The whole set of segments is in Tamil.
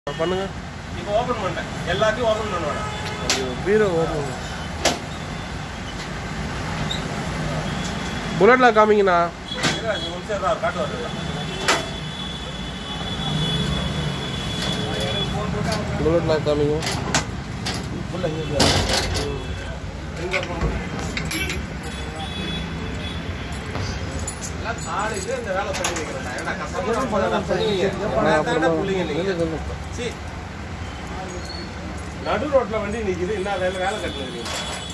பண்ணுங்க இப்போ ஓபன் பண்ணிட்டேன் எல்லாத்தையும் ஓபன் பண்ணுவேன் ஐயோ பீரோ ஓப்பன் புல்லட்லாம் காமிங்கண்ணா நிமிஷம் தான் காட்டு வருது புல்லட்லாம் காமிங்க உள்ள இங்க இருக்கு. இங்க open பண்ணு. எல்லாம் காலையில இந்த வேலை பண்ணி வைக்கிறேன் நான். ஏன்னா கஷ்டப்பட்டு பண்ண பண்ணுவீங்க. நான் அதான்டா அப்புறமா புள்ளிங்க நீங்க. இல்லை, இல்லை. சீ. நடு ரோட்ல வண்டி நிக்குது என்ன வேலை வேலை கட்டுறீங்க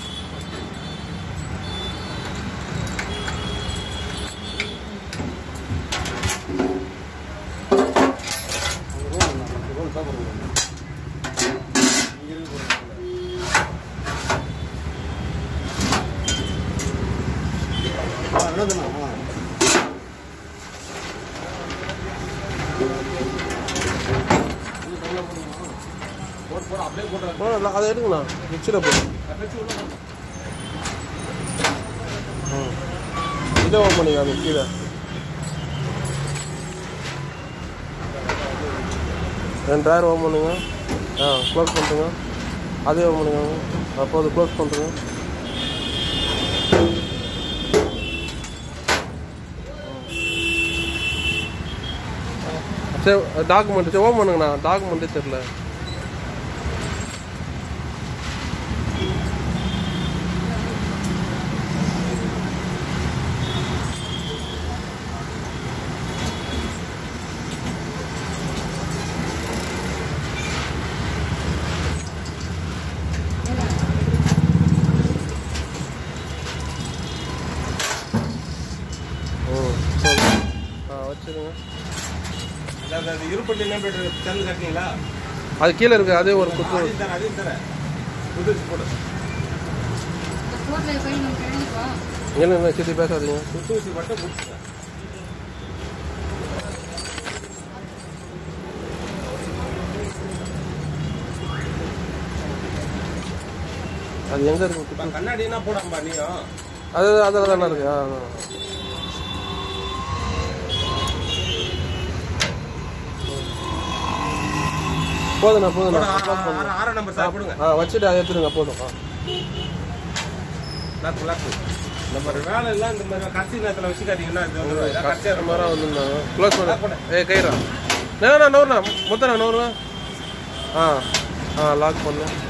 போட்டு போட அப்படியே போட்டு ஆ, இல்லை, அதை எடுங்கண்ணா மிக்சியில் போடு ம் இதை ஓப்பன் பண்ணிக்காம கீழே ரெண்டு டயர் ஓப்பன் பண்ணுங்க ஆ க்ளோஸ் பண்ணுறங்க அதே ஓப்பன் பண்ணிக்கோங்க அப்போது க்ளோஸ் பண்ணுறங்க சரி டாக்குமெண்ட் சரி ஓப்பன் பண்ணுங்கண்ணா டாக்குமெண்ட்டே தெரில ம் சரி ஆ வச்சுருங்க அதாவது அது இருப்பட்டி என்ன போயிட்டு செல் கட்டினீங்களா அது கீழே இருக்கு அதே ஒரு குத்து அதையும் தரேன் அதையும் தரேன் புதுசு போடு போர்ல போய் நம்ம எழுதிப்போம் இல்லை இல்லை சித்தி பேசாதீங்க புத்து ஊசி மட்டும் பிடிச்சிங்க அது எங்கே இருக்கு குத்து கண்ணாடினா போடாம்பா நீயும் அது அதில் தானே இருக்கு ஆ அதான். போதுண்ணா போதுண்ணா போடு, க்ளோஸ் பண்ணுங்க. ஆறு- ஆறாம் நம்பர் சார் கொடுங்க ஆ வச்சுட்டு அதை எடுத்துருங்க போதும் ஆ லாக்கு லாக்கு இந்த மாதிரி வேலை எல்லாம் இந்த மாதிரி கடைசி நேரத்தில் வச்சுக்காதீங்கன்னா இது வந்து கடைசியாக இந்த மாதிரி வந்துருந்தாங்க க்ளோஸ் Lock பண்ணு பண்ணு. ஏ கைரா நான் நோறுண்ணா மொத்தம் நான் நோறுண்ணா ஆ ஆ லாக் பண்ணு